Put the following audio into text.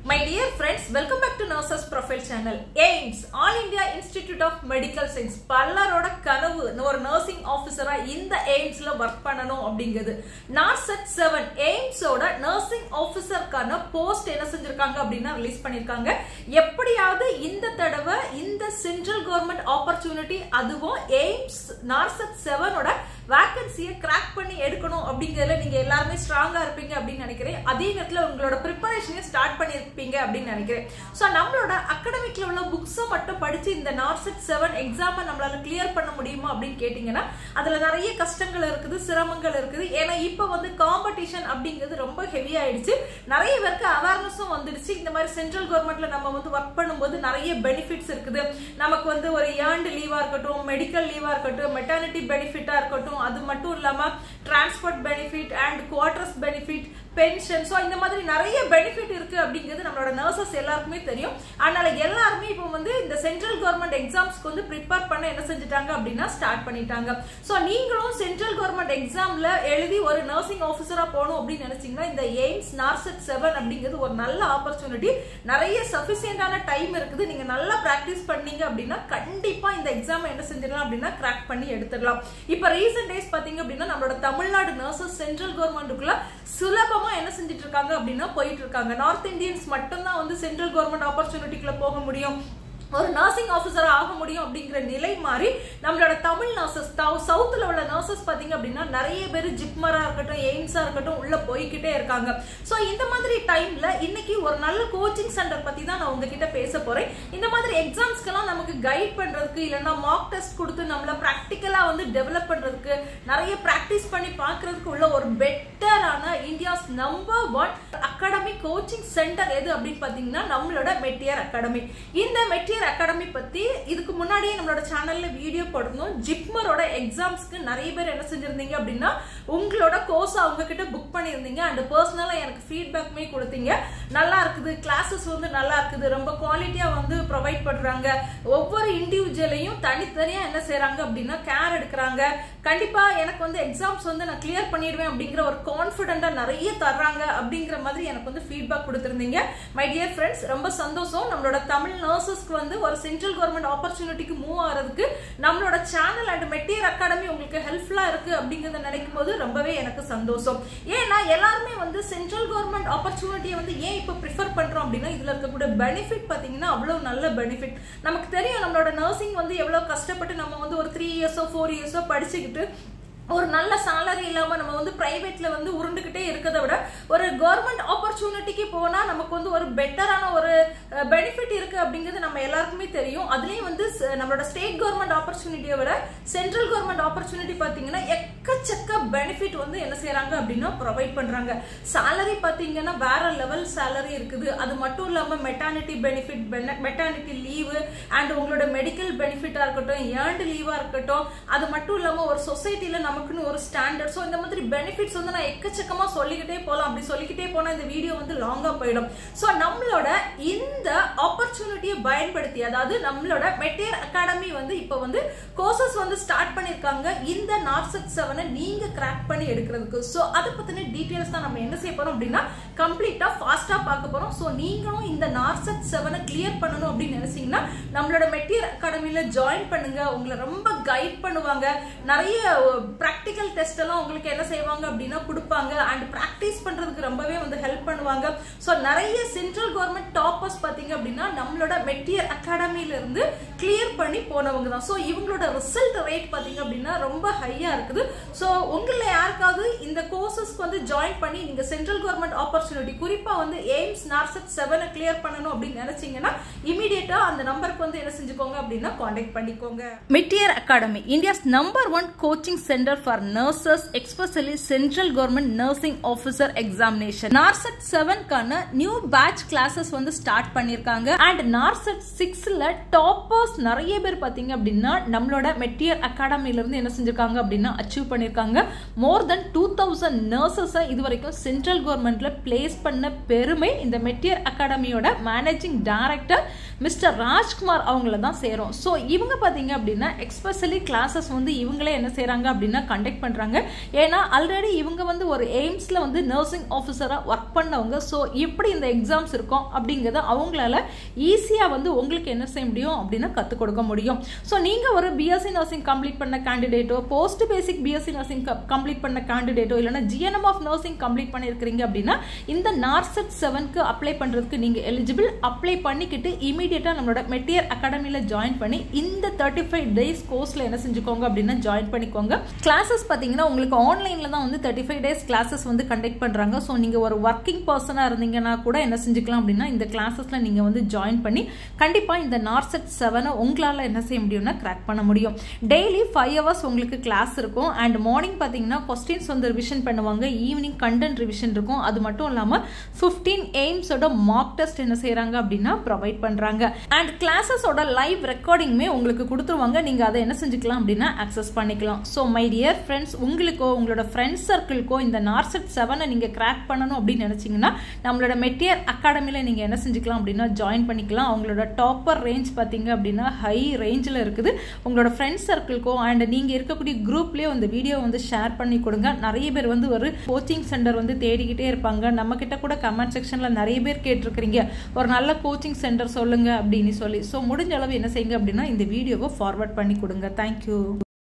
my dear friends welcome back to nurses profile channel AIIMS all India institute of medical science பலரோட கனவு ஒரு nursing ஆஃபீஸரா இந்த எய்ம்ஸ்ல ஒர்க் பண்ணணும் அப்படிங்கிறது நார்செட் செவன் எய்ம்ஸோட நர்சிங் ஆஃபீஸருக்கான போஸ்ட் என்ன செஞ்சிருக்காங்க அப்படின்னா ரிலீஸ் பண்ணிருக்காங்க எப்படியாவது இந்த தடவை இந்த சென்ட்ரல் கவர்மெண்ட் ஆப்பர்ச்சுனிட்டி அதுவும் எய்ம்ஸ் நார்செட் செவனோட வேகன்சியை கிராக் பண்ணி எடுக்கணும் அப்படிங்கறதுல நீங்க எல்லாருமே ஸ்ட்ராங்கா இருப்பீங்க அப்படின்னு நினைக்கிறேன் அதே நேரத்துல உங்களோட ப்ரிப்பரேஷனையும் ஸ்டார்ட் பண்ணிருப்பீங்க அப்படின்னு நினைக்கிறேன் சோ நம்மளோட அகடமிக்ல உள்ள புக்ஸை மட்டும் படிச்சு இந்த நார்செட் செவன் எக்ஸாமை நம்மளால கிளியர் பண்ண முடியுமா அப்படின்னு கேட்டீங்கன்னா அதுல நிறைய கஷ்டங்கள் இருக்குது சிரமங்கள் இருக்குது ஏன்னா இப்ப வந்து காம்படிஷன் அப்படிங்கிறது ரொம்ப ஹெவி ஆயிடுச்சு நிறைய பேருக்கு அவேர்னஸும் வந்துடுச்சு இந்த மாதிரி சென்ட்ரல் கவர்மெண்ட்ல நம்ம வந்து ஒர்க் பண்ணும்போது நிறைய பெனிஃபிட்ஸ் இருக்குது நமக்கு வந்து ஒரு ஏர்ன்டு லீவா இருக்கட்டும் மெடிக்கல் லீவா இருக்கட்டும் மெட்டர்னிட்டி பெனிஃபிட்டா இருக்கட்டும் அது மட்டும் இல்லாம transport benefit and quarters benefit pension so இந்த மாதிரி நிறைய பெனிஃபிட் இருக்கு அப்படிங்கிறது நம்மளோட நர்சஸ் எல்லாருக்குமே தெரியும் அதனால எல்லாருமே இப்போ வந்து இந்த சென்ட்ரல் கவர்மெண்ட் எக்ஸாம்ஸ்க்கு வந்து ப்ரிப்பேர் பண்ண என்ன செஞ்சுட்டாங்க அப்படின்னா ஸ்டார்ட் பண்ணிட்டாங்க ஸோ நீங்களும் சென்ட்ரல் கவர்மெண்ட் எக்ஸாம்ல எழுதி ஒரு நர்சிங் ஆஃபீஸரா போகணும் அப்படின்னு நினைச்சீங்கன்னா இந்த எய்ம்ஸ் நார்செட் செவன் அப்படிங்கிறது ஒரு நல்ல ஆப்பர்ச்சுனிட்டி நிறைய சஃபிசியண்டான டைம் இருக்குது நீங்க நல்லா பிராக்டிஸ் பண்ணீங்க அப்படின்னா கண்டிப்பா இந்த எக்ஸாம் என்ன செஞ்சிடலாம் அப்படின்னா கிராக் பண்ணி எடுத்துடலாம் இப்போ ரீசெண்ட் டேஸ் பாத்தீங்க அப்படின்னா நம்மளோட தமிழ்நாடு நர்சஸ் சென்ட்ரல் கவர்மெண்ட்டுக்குள்ள சுலபமா என்ன செஞ்சுட்டு இருக்காங்க அப்படின்னா போயிட்டு இருக்காங்க நார்த் இந்தியன்ஸ் மட்டும்தான் வந்து சென்ட்ரல் கவர்மெண்ட் ஆப்பர்ச்சுனிட்டிக்குள்ள போக முடியும் ஒரு நர்சிங் ஆஃபீஸர் ஆக முடியும் அப்படிங்கிற நிலை மாறி நம்மளோட தமிழ் நர்சஸ் சவுத்துல உள்ள நர்சஸ் பாத்தீங்க அப்படின்னா நிறைய பேர் ஜிப்மரா இருக்கட்டும் எய்ம்ஸா இருக்கட்டும் உள்ள போய்கிட்டே இருக்காங்க சோ இந்த மாதிரி டைம்ல இன்னைக்கு ஒரு நல்ல கோச்சிங் சென்டர் பத்தி தான் நான் உங்ககிட்ட பேச போறேன் இந்த மாதிரி எக்ஸாம்ஸ்க்கெல்லாம் நமக்கு கைட் பண்றதுக்கு இல்லைன்னா மாக் டெஸ்ட் கொடுத்து நம்மள ப்ராக்டிக்கலா வந்து டெவலப் பண்றதுக்கு நிறைய பிராக்டிஸ் பண்ணி பாக்குறதுக்கு உள்ள ஒரு பெட்டரான India's number one academy coaching centre எது அப்படின்னு பாத்தீங்கன்னா நம்மளோட மெட்டியர் அகாடமி இந்த மெட்டியர் கரியர் அகாடமி பத்தி இதுக்கு முன்னாடியே நம்மளோட சேனல்ல வீடியோ போடணும் ஜிப்மரோட எக்ஸாம்ஸ்க்கு நிறைய பேர் என்ன செஞ்சிருந்தீங்க அப்படின்னா உங்களோட கோர்ஸ் அவங்க கிட்ட புக் பண்ணியிருந்தீங்க அண்ட் பர்சனலா எனக்கு ஃபீட்பேக்குமே கொடுத்தீங்க நல்லா இருக்குது கிளாஸஸ் வந்து நல்லா இருக்குது ரொம்ப குவாலிட்டியா வந்து ப்ரொவைட் பண்றாங்க ஒவ்வொரு இண்டிவிஜுவலையும் தனித்தனியா என்ன செய்யறாங்க அப்படின்னா கேர் எடுக்கிறாங்க கண்டிப்பா எனக்கு வந்து எக்ஸாம்ஸ் வந்து நான் கிளியர் பண்ணிடுவேன் அப்படிங்கிற ஒரு கான்பிடண்டா நிறைய தர்றாங்க அப்படிங்கிற மாதிரி எனக்கு வந்து ஃபீட்பேக் கொடுத்திருந்தீங்க மை டியர் ஃப்ரெண்ட்ஸ் ரொம்ப சந்தோஷம் நம்மளோட தமிழ் நர்சஸ்க்கு வந்து ஒரு சென்ட்ரல் கவர்மெண்ட் ஆப்பர்ச்சுனிட்டிக்கு மூவ் ஆகிறதுக்கு நம்மளோட சேனல் அண்ட் மெட்டீரியல் அகாடமி உங்களுக்கு ஹெல்ப்ஃபுல்லா இருக்கு அப்படிங்கறத நினைக்கும் போது ரொம்பவே எனக்கு சந்தோஷம் ஏன்னா எல்லாருமே வந்து சென்ட்ரல் கவர்மெண்ட் ஆப்பர்ச்சுனிட்டியை வந்து ஏன் இப்போ ப்ரிஃபர் பண்றோம் அப்படின்னா இதுல இருக்கக்கூடிய பெனிஃபிட் பாத்தீங்கன்னா அவ்வளவு நல்ல பெனிஃபிட் நமக்கு தெரியும் நம்மளோட நர்சிங் வந்து எவ்வளவு கஷ்டப்பட்டு நம்ம வந்து ஒரு த்ரீ இயர்ஸோ ஃபோர் இயர்ஸோ படிச்சுக்கிட்டு ஒரு நல்ல சேலரி இல்லாம நம்ம வந்து பிரைவேட்ல வந்து உருண்டுகிட்டே இருக்கிறத விட ஒரு கவர்மெண்ட் ஆப்பர்ச்சுனிட்டிக்கு போனா நமக்கு வந்து ஒரு பெட்டரான ஒரு பெனிஃபிட் இருக்கு அப்படிங்கிறது நம்ம எல்லாருக்குமே தெரியும் அதுலயும் வந்து நம்மளோட ஸ்டேட் கவர்மெண்ட் ஆப்பர்ச்சுனிட்டியை விட சென்ட்ரல் கவர்மெண்ட் ஆப்பர்ச்சுனிட்டி பாத்தீங்கன்னா எக்கச்சக்க பெனிஃபிட் வந்து என்ன செய்யறாங்க அப்படின்னா ப்ரொவைட் பண்றாங்க சேலரி பாத்தீங்கன்னா வேற லெவல் சேலரி இருக்குது அது மட்டும் இல்லாம maternity benefit maternity leave and உங்களோட மெடிக்கல் பெனிஃபிட்டா இருக்கட்டும் ஏர்ன்டு லீவா இருக்கட்டும் அது மட்டும் இல்லாம ஒரு சொசைட்டில நம்ம நமக்குன்னு ஒரு ஸ்டாண்டர்ட் ஸோ இந்த மாதிரி பெனிஃபிட்ஸ் வந்து நான் எக்கச்சக்கமா சொல்லிக்கிட்டே போகலாம் அப்படி சொல்லிக்கிட்டே போனா இந்த வீடியோ வந்து லாங்கா போயிடும் ஸோ நம்மளோட இந்த ஆப்பர்ச்சுனிட்டியை பயன்படுத்தி அதாவது நம்மளோட மெட்டீரியல் அகாடமி வந்து இப்போ வந்து கோர்சஸ் வந்து ஸ்டார்ட் பண்ணிருக்காங்க இந்த நார்செட் செவனை நீங்க கிராக் பண்ணி எடுக்கிறதுக்கு ஸோ அதை பத்தின டீட்டெயில்ஸ் தான் நம்ம என்ன செய்ய போறோம் அப்படின்னா கம்ப்ளீட்டா ஃபாஸ்டா பார்க்க போறோம் ஸோ நீங்களும் இந்த நார்செட் செவனை கிளியர் பண்ணணும் அப்படின்னு நினைச்சீங்கன்னா நம்மளோட மெட்டீரியல் அகாடமியில ஜாயின் பண்ணுங்க உங்களை ரொம்ப கைட் பண்ணுவாங்க நிறைய ப்ராக்டிக்கல் டெஸ்ட் எல்லாம் உங்களுக்கு என்ன செய்வாங்க அப்படின்னா கொடுப்பாங்க அண்ட் ப்ராக்டிஸ் பண்றதுக்கு ரொம்பவே வந்து ஹெல்ப் பண்ணுவாங்க ஸோ நிறைய சென்ட்ரல் கவர்மெண்ட் டாப்பர்ஸ் பார்த்தீங்க அப்படின்னா நம்மளோட மெட்டியர் அகாடமில இருந்து கிளியர் பண்ணி போனவங்க தான் ஸோ இவங்களோட ரிசல்ட் ரேட் பார்த்தீங்க அப்படின்னா ரொம்ப ஹையா இருக்குது ஸோ உங்களை யாருக்காவது இந்த கோர்சஸ்க்கு வந்து ஜாயின் பண்ணி நீங்க சென்ட்ரல் கவர்மெண்ட் ஆப்பர்ச்சுனிட்டி குறிப்பா வந்து எய்ம்ஸ் நார்செட் செவனை கிளியர் பண்ணணும் அப்படின்னு நினைச்சீங்கன்னா இமீடியட்டா அந்த நம்பருக்கு வந்து என்ன செஞ்சுக்கோங்க அப்படின்னா காண்டாக்ட் பண்ணிக்கோங்க Meteor academy India's number one coaching centre for nurses especially central government nursing officer examination NORCET செவன்கான நியூ பேட்ச் கிளாஸஸ் வந்து ஸ்டார்ட் பண்ணிருக்காங்க அண்ட் நார்செட் சிக்ஸ்ல டாப்பர்ஸ் நிறைய பேர் பாத்தீங்க அப்படின்னா நம்மளோட மெட்டியர் அகாடமில இருந்து என்ன செஞ்சிருக்காங்க அப்படின்னா அச்சீவ் பண்ணிருக்காங்க more than two thousand nurses இது வரைக்கும் சென்ட்ரல் கவர்மெண்ட்ல பிளேஸ் பண்ண பெருமை இந்த மெட்டியர் அகாடமியோட மேனேஜிங் டைரக்டர் மிஸ்டர் ராஜ்குமார் அவங்கள தான் சேரும் ஸோ இவங்க பாத்தீங்க அப்படின்னா எக்ஸ்பெஷலி கிளாஸஸ் வந்து இவங்களே என்ன செய்யறாங்க அப்படின்னா அப்படின்னா கண்டக்ட் பண்ணுறாங்க ஏன்னா ஆல்ரெடி இவங்க வந்து ஒரு எய்ம்ஸில் வந்து நர்சிங் ஆஃபீஸராக ஒர்க் பண்ணவங்க ஸோ எப்படி இந்த எக்ஸாம்ஸ் இருக்கும் அப்படிங்கிறத அவங்களால ஈஸியாக வந்து உங்களுக்கு என்ன செய்ய முடியும் அப்படின்னா கற்றுக் கொடுக்க முடியும் ஸோ நீங்கள் ஒரு பிஎஸ்சி நர்சிங் கம்ப்ளீட் பண்ண கேண்டிடேட்டோ post basic BSc nursing complete பண்ண கேண்டிடேட்டோ இல்லைனா ஜிஎன்எம் ஆஃப் நர்சிங் கம்ப்ளீட் பண்ணியிருக்கிறீங்க அப்படின்னா இந்த நார்செட் செவனுக்கு அப்ளை பண்ணுறதுக்கு நீங்கள் எலிஜிபிள் அப்ளை பண்ணிக்கிட்டு இமீடியட்டாக நம்மளோட மெட்டியர் அகாடமியில் ஜாயின் பண்ணி இந்த தேர்ட்டி ஃபைவ் டேஸ் கோர்ஸில் என்ன செஞ்சுக்கோங்க அப்படின்னா ஜாயின் பண்ணிக்கோங்க கிளாஸஸ் பார்த்தீங்கன்னா உங்களுக்கு ஆன்லைனில் தான் வந்து தேர்ட்டி ஃபைவ் டேஸ் கிளாஸஸ் வந்து கண்டக்ட் பண்ணுறாங்க ஸோ நீங்கள் ஒரு ஒர்க்கிங் பர்சனாக இருந்தீங்கன்னா கூட என்ன செஞ்சுக்கலாம் அப்படின்னா இந்த கிளாஸஸில் நீங்கள் வந்து ஜாயின் பண்ணி கண்டிப்பாக இந்த நார்செட் செவனை உங்களால் என்ன செய்ய முடியும்னா கிராக் பண்ண முடியும் டெய்லி ஃபைவ் ஹவர்ஸ் உங்களுக்கு கிளாஸ் இருக்கும் அண்ட் மார்னிங் பார்த்தீங்கன்னா கொஸ்டின்ஸ் வந்து ரிவிஷன் பண்ணுவாங்க ஈவினிங் கண்டென்ட் ரிவிஷன் இருக்கும் அது மட்டும் இல்லாமல் ஃபிஃப்டீன் எய்ம்ஸோட மார்க் டெஸ்ட் என்ன செய்கிறாங்க அப்படின்னா ப்ரொவைட் பண்ணுறாங்க அண்ட் கிளாஸஸோட லைவ் ரெக்கார்டிங்குமே உங்களுக்கு கொடுத்துருவாங்க நீங்கள் அதை என்ன செஞ்சுக்கலாம் அப்படின்னா அக்சஸ் பண்ணிக்கலாம் ஸோ மை டியர் ஃப்ரெண்ட்ஸ் உங்களுக்கோ உங்களோட ஃப்ரெண்ட்ஸ் சர்க்கிள்க்கோ இந்த நார்செட் செவனை நீங்கள் கிராக் பண்ணணும் அப்படின்னு நினச்சிங்கன்னா நம்மளோட மெட்டியர் அகாடமியில் நீங்கள் என்ன செஞ்சுக்கலாம் அப்படின்னா ஜாயின் பண்ணிக்கலாம் அவங்களோட டாப்பர் ரேஞ்ச் பார்த்தீங்க அப்படின்னா ஹை ரேஞ்சில் இருக்குது உங்களோட ஃப்ரெண்ட்ஸ் சர்க்கிள்க்கோ அண்ட் நீங்கள் இருக்கக்கூடிய குரூப்லேயே இந்த வீடியோ வந்து ஷேர் பண்ணி கொடுங்க நிறைய பேர் வந்து ஒரு கோச்சிங் சென்டர் வந்து தேடிக்கிட்டே இருப்பாங்க நம்ம கிட்ட கூட கமெண்ட் செக்ஷனில் நிறைய பேர் கேட்டிருக்கிறீங்க ஒரு நல்ல கோச்சிங் சென்டர் சொல்லுங்க அப்படின்னு சொல்லி ஸோ முடிஞ்ச அளவு என்ன செய்யுங்க அப்படின்னா இந்த வீடியோவை ஃபார்வர்ட் பண்ணி கொடுங்க தேங்க்யூ